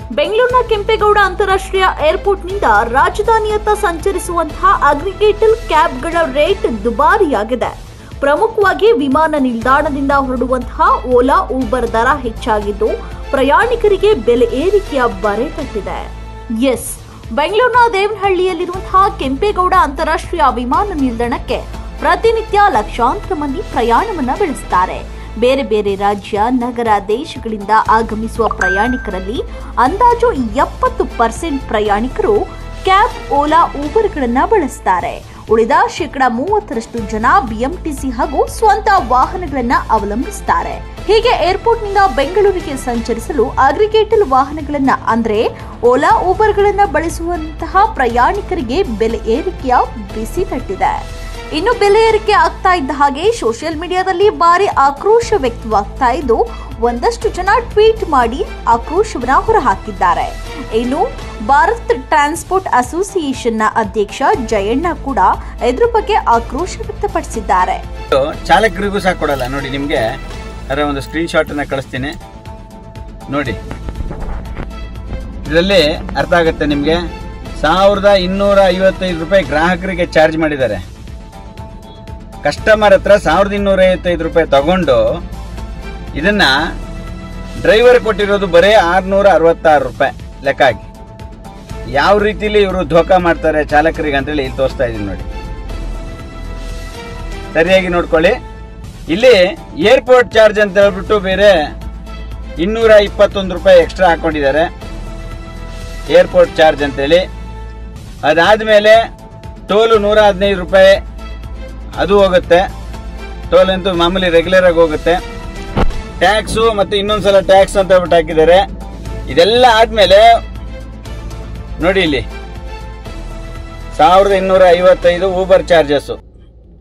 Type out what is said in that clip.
ಬೆಂಗಳೂರಿನ ಕೆಂಪೇಗೌಡ ಅಂತಾರಾಷ್ಟ್ರೀಯ ಏರ್ಪೋರ್ಟ್ನಿಂದ ರಾಜಧಾನಿಯತ್ತ ಸಂಚರಿಸುವಂತಹ ಅಗ್ರಿಗೇಟಲ್ ಕ್ಯಾಬ್ಗಳ ರೇಟ್ ದುಬಾರಿಯಾಗಿದೆ ಪ್ರಮುಖವಾಗಿ ವಿಮಾನ ನಿಲ್ದಾಣದಿಂದ ಹೊರಡುವಂತಹ ಓಲಾ ಊಬರ್ ದರ ಹೆಚ್ಚಾಗಿದ್ದು ಪ್ರಯಾಣಿಕರಿಗೆ ಬೆಲೆ ಏರಿಕೆಯ ಬರೆ ತಟ್ಟಿದೆ ಎಸ್ ಬೆಂಗಳೂರಿನ ದೇವನಹಳ್ಳಿಯಲ್ಲಿರುವಂತಹ ಕೆಂಪೇಗೌಡ ಅಂತಾರಾಷ್ಟ್ರೀಯ ವಿಮಾನ ನಿಲ್ದಾಣಕ್ಕೆ ಪ್ರತಿನಿತ್ಯ ಲಕ್ಷಾಂತರ ಮಂದಿ ಪ್ರಯಾಣವನ್ನ ಬೆಳೆಸುತ್ತಾರೆ ಬೇರೆ ಬೇರೆ ರಾಜ್ಯ ನಗರ ದೇಶಗಳಿಂದ ಆಗಮಿಸುವ ಪ್ರಯಾಣಿಕರಲ್ಲಿ ಅಂದಾಜು ಎಪ್ಪತ್ತು ಪರ್ಸೆಂಟ್ ಪ್ರಯಾಣಿಕರು ಕ್ಯಾಬ್ ಓಲಾ ಊಬರ್ಗಳನ್ನ ಬಳಸ್ತಾರೆ ಉಳಿದ ಶೇಕಡ ಮೂವತ್ತರಷ್ಟು ಜನ ಬಿಎಂಟಿಸಿ ಹಾಗೂ ಸ್ವಂತ ವಾಹನಗಳನ್ನ ಅವಲಂಬಿಸುತ್ತಾರೆ ಹೀಗೆ ಏರ್ಪೋರ್ಟ್ನಿಂದ ಬೆಂಗಳೂರಿಗೆ ಸಂಚರಿಸಲು ಅಗ್ರಿಗೇಟಲ್ ವಾಹನಗಳನ್ನ ಅಂದ್ರೆ ಓಲಾ ಊಬರ್ಗಳನ್ನ ಬಳಸುವಂತಹ ಪ್ರಯಾಣಿಕರಿಗೆ ಬೆಲೆ ಏರಿಕೆಯ ಬಿಸಿ ತಟ್ಟಿದೆ ಇನ್ನು ಬೆಲೆ ಏರಿಕೆ ಆಗ್ತಾ ಇದ್ದ ಹಾಗೆ ಸೋಷಿಯಲ್ ಮೀಡಿಯಾದಲ್ಲಿ ಭಾರಿ ಆಕ್ರೋಶ ವ್ಯಕ್ತವಾಗ್ತಾ ಇದ್ದು ಒಂದಷ್ಟು ಜನ ಟ್ವೀಟ್ ಮಾಡಿ ಆಕ್ರೋಶವನ್ನ ಹೊರಹಾಕಿದ್ದಾರೆ ಇನ್ನು ಭಾರತ್ ಟ್ರಾನ್ಸ್ಪೋರ್ಟ್ ಅಸೋಸಿಯೇಷನ್ನ ಅಧ್ಯಕ್ಷ ಜಯಣ್ಣ ಕೂಡ ಇದ್ರ ಬಗ್ಗೆ ಆಕ್ರೋಶ ವ್ಯಕ್ತಪಡಿಸಿದ್ದಾರೆ ಇದು ಚಾಲಕರಿಗೂ ಸಹ ಕೊಡಲ್ಲ ನೋಡಿ ನಿಮಗೆ ಅದರ ಒಂದು ಸ್ಕ್ರೀನ್ ಶಾಟ್ ಅನ್ನ ಕಳಿಸ್ತೀನಿ ನೋಡಿ ಇದರಲ್ಲಿ ಅರ್ಥ ಆಗುತ್ತೆ ನಿಮಗೆ ಸಾವಿರದ ಇನ್ನೂರ ಐವತ್ತೈದು ರೂಪಾಯಿ ಗ್ರಾಹಕರಿಗೆ ಚಾರ್ಜ್ ಮಾಡಿದ್ದಾರೆ ಕಸ್ಟಮರ್ ಹತ್ರ ಸಾವಿರದ ಇನ್ನೂರ ಐವತ್ತೈದು ರೂಪಾಯಿ ತಗೊಂಡು ಇದನ್ನ ಡ್ರೈವರ್ ಕೊಟ್ಟಿರೋದು ಬರೀ ಆರ್ನೂರ ಅರವತ್ತಾರು ರೂಪಾಯಿ ಲೆಕ್ಕ ಹಾಕಿ ಯಾವ ರೀತಿಲಿ ಇವರು ಧೋಕಾ ಮಾಡ್ತಾರೆ ಚಾಲಕರಿಗೆ ಅಂತೇಳಿ ಇಲ್ಲಿ ತೋರಿಸ್ತಾ ಇದೀನಿ ನೋಡಿ ಸರಿಯಾಗಿ ನೋಡ್ಕೊಳ್ಳಿ ಇಲ್ಲಿ ಏರ್ಪೋರ್ಟ್ ಚಾರ್ಜ್ ಅಂತ ಹೇಳ್ಬಿಟ್ಟು ಬೇರೆ ಇನ್ನೂರ ಇಪ್ಪತ್ತೊಂದು ರೂಪಾಯಿ ಎಕ್ಸ್ಟ್ರಾ ಹಾಕೊಂಡಿದ್ದಾರೆ ಏರ್ಪೋರ್ಟ್ ಚಾರ್ಜ್ ಅಂತೇಳಿ ಅದಾದಮೇಲೆ ಟೋಲು ನೂರ ಹದಿನೈದು ರೂಪಾಯಿ ಅದು ಹೋಗುತ್ತೆ ಟೋಲ್ ಅಂತೂ ಮಾಮೂಲಿ ರೆಗ್ಯುಲರ್ ಆಗಿ ಹೋಗುತ್ತೆ ಟ್ಯಾಕ್ಸು ಮತ್ತು ಇನ್ನೊಂದ್ಸಲ ಟ್ಯಾಕ್ಸ್ ಅಂತ ಹೇಳ್ಬಿಟ್ಟು ಹಾಕಿದ್ದಾರೆ ಇದೆಲ್ಲ ಆದಮೇಲೆ ನೋಡಿ ಇಲ್ಲಿ ಸಾವಿರದ ಇನ್ನೂರ ಐವತ್ತೈದು ಊಬರ್ ಚಾರ್ಜಸ್ಸು